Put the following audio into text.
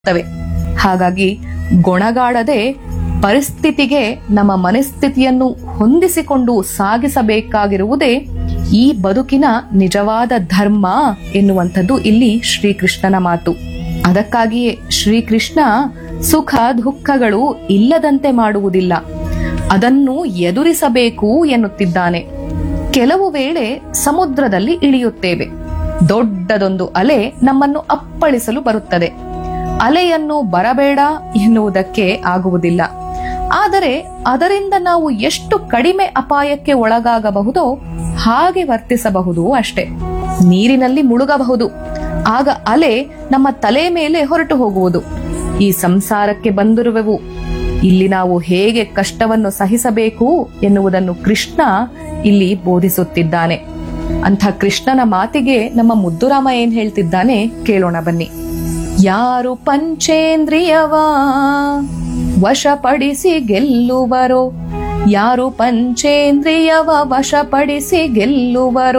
ತವೆ ಹಾಗಾಗಿ ಗೊಣಗಾಡದೆ ಪರಿಸ್ಥಿತಿಗೆ ನಮ್ಮ ಮನಸ್ಥಿತಿಯನ್ನು ಹೊಂದಿಸಿಕೊಂಡು ಸಾಗಿಸಬೇಕಾಗಿರುವುದೇ ಈ ಬದುಕಿನ ನಿಜವಾದ ಧರ್ಮ ಎನ್ನುವಂಥದ್ದು ಇಲ್ಲಿ ಶ್ರೀಕೃಷ್ಣನ ಮಾತು ಅದಕ್ಕಾಗಿಯೇ ಶ್ರೀಕೃಷ್ಣ ಸುಖ ದುಃಖಗಳು ಇಲ್ಲದಂತೆ ಮಾಡುವುದಿಲ್ಲ ಅದನ್ನು ಎದುರಿಸಬೇಕು ಎನ್ನುತ್ತಿದ್ದಾನೆ ಕೆಲವು ವೇಳೆ ಸಮುದ್ರದಲ್ಲಿ ಇಳಿಯುತ್ತೇವೆ ದೊಡ್ಡದೊಂದು ಅಲೆ ನಮ್ಮನ್ನು ಅಪ್ಪಳಿಸಲು ಬರುತ್ತದೆ ಅಲೆಯನ್ನು ಬರಬೇಡ ಎನ್ನುವುದಕ್ಕೆ ಆಗುವುದಿಲ್ಲ ಆದರೆ ಅದರಿಂದ ನಾವು ಎಷ್ಟು ಕಡಿಮೆ ಅಪಾಯಕ್ಕೆ ಒಳಗಾಗಬಹುದೋ ಹಾಗೆ ವರ್ತಿಸಬಹುದು ಅಷ್ಟೇ ನೀರಿನಲ್ಲಿ ಮುಳುಗಬಹುದು ಆಗ ಅಲೆ ನಮ್ಮ ತಲೆ ಮೇಲೆ ಹೊರಟು ಹೋಗುವುದು ಈ ಸಂಸಾರಕ್ಕೆ ಬಂದಿರುವೆವು ಇಲ್ಲಿ ನಾವು ಹೇಗೆ ಕಷ್ಟವನ್ನು ಸಹಿಸಬೇಕು ಎನ್ನುವುದನ್ನು ಕೃಷ್ಣ ಇಲ್ಲಿ ಬೋಧಿಸುತ್ತಿದ್ದಾನೆ ಅಂಥ ಕೃಷ್ಣನ ಮಾತಿಗೆ ನಮ್ಮ ಮುದ್ದುರಾಮ ಏನ್ ಹೇಳ್ತಿದ್ದಾನೆ ಕೇಳೋಣ ಬನ್ನಿ ಯಾರು ಪಂಚೇಂದ್ರಿಯವ ವಶಪಡಿಸಿ ಗೆಲ್ಲುವರೋ ಯಾರು ಪಂಚೇಂದ್ರಿಯವ ವಶಪಡಿಸಿ ಗೆಲ್ಲುವರೋ